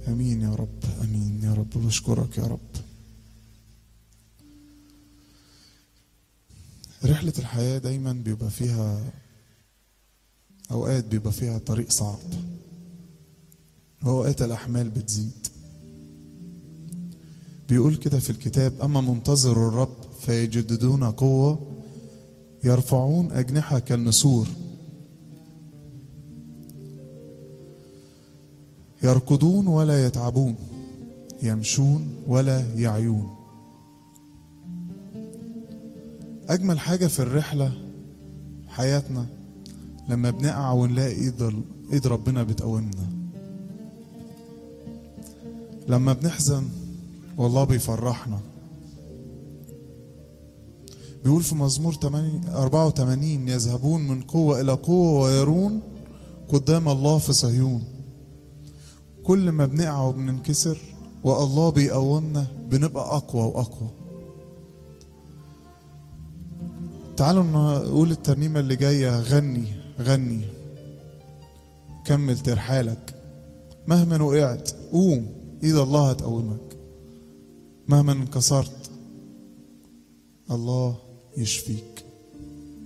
امين يا رب امين يا رب بشكرك يا رب رحلة الحياة دايما بيبقى فيها أوقات بيبقى فيها طريق صعب وأوقات الأحمال بتزيد بيقول كده في الكتاب أما منتظر الرب فيجددون قوة يرفعون أجنحة كالنسور يركضون ولا يتعبون يمشون ولا يعيون أجمل حاجة في الرحلة حياتنا لما بنقع ونلاقي إيد إيد ربنا بتقومنا لما بنحزن والله بيفرحنا بيقول في مزمور 84 يذهبون من قوة إلى قوة ويرون قدام الله في صهيون كل ما بنقع وبننكسر والله بيقومنا بنبقى أقوى وأقوى تعالوا نقول الترنيمة اللي جاية غني غني كمل ترحالك مهما وقعت قوم ايد الله هتقومك مهما انكسرت الله يشفيك